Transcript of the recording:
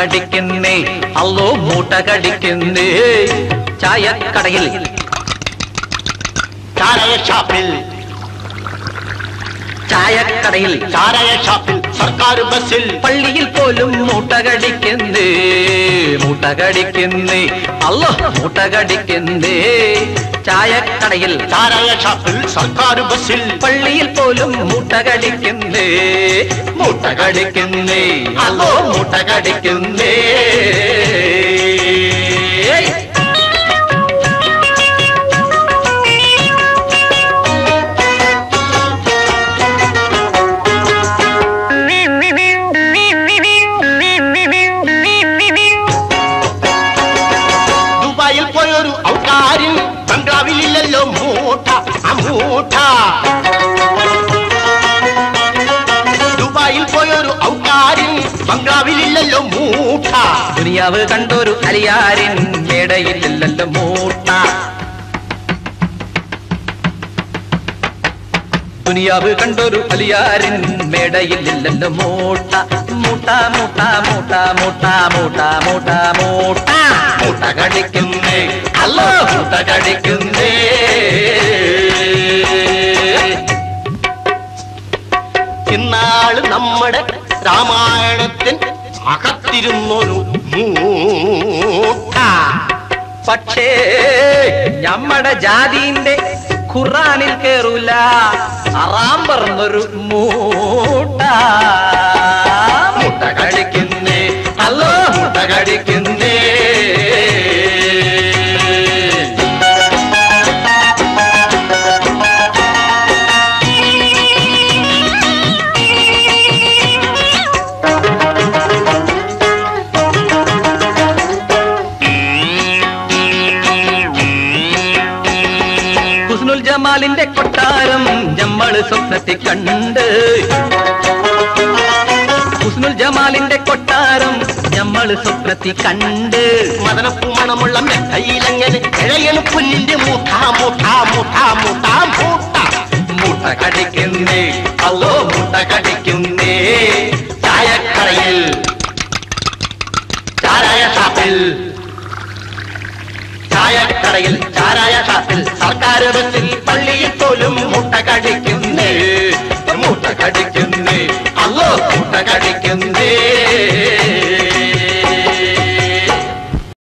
കടിക്കുന്നേ അല്ലോ മൂട്ട കടിക്കുന്നേ ചായക്കടയിൽ ചാരായ ഷാപ്പിൽ ചായക്കടയിൽ ചാരായ ഷാപ്പിൽ സർക്കാർ ബസ്സിൽ പള്ളിയിൽ പോലും മൂട്ട കടിക്കുന്നേ മൂട്ട കടിക്കുന്നേ അല്ലോ മൂട്ട കടിക്കുന്നേ ചായക്കടയിൽ ചാരായ ഷാപ്പിൽ സർക്കാർ ബസ്സിൽ പള്ളിയിൽ പോലും മൂട്ട കടിക്കുന്നേ മൂട്ട കടിക്കുന്നേ അല്ലോ മൂട്ട കടിക്കുന്നേ ദുബായിൽ പോയൊരു ഔട്ടാരിൻ ബംഗ്ലാവിലില്ലല്ലോ മൂട്ട ആ മൂട്ട ദുബായിൽ പോയൊരു ഔട്ടാരിൻ ബംഗ്ലാവിലില്ലല്ലോ മൂട്ട ദുനിയാവ് കണ്ടൊരു അലിയാരിൻ മേടയില്ലല്ലോ മൂട്ട ദുനിയാവ് കണ്ടൊരു അലിയാരിൻ മേടയില്ലല്ലോ മൂട്ട മൂട്ട മൂട്ട മൂട്ട മൂട്ട മൂട്ട മൂട്ട മൂട്ട മൂട്ട കടിക്കുന്നേ അല്ലോ മൂട്ട കടിക്കുന്നേ ഇന്നാള് നമ്മുടെ രാമായണത്തിൻ അകത്തിരുന്നൊരു മൂട്ട പക്ഷേ ഞമ്മടെ ജാതിന്റെ ഖുറാനിൽ കേറൂല അറാം പറഞ്ഞൊരു മൂട്ട മുട്ട കടിക്കുന്നേ അല്ലോ മുട്ട കടിക്കുന്നേ ഹുസ്നുൽ ജമാലിന്റെ കൊട്ടാരം ഞമ്മള് സ്വപ്നത്തിൽ കണ്ട് ഹുസ്നുൽ ജമാലിന്റെ കൊട്ടാരം ഞമ്മള് സ്വപ്നത്തിൽ കണ്ട് മദനപ്പൂമണമുള്ള മെത്തയിലങ്ങനെ ഇഴയണു പുല്ലിന്റെ മൂട്ട മൂട്ട മൂട്ട മൂട്ട മൂട്ട മുട്ട കടിക്കുന്നേ അല്ലോ മുട്ട കടിക്കുന്നേ ചായക്കടയിൽ ചാരായ ഷാപ്പിൽ ചായക്കടയിൽ ചാരായ ഷാപ്പിൽ സർക്കാർ ബസ്സിൽ പള്ളിയിൽ പോലും മുട്ട കടിക്കുന്നേ മുട്ട കടിക്കുന്നേ അല്ലോ മുട്ട കടിക്കുന്നേ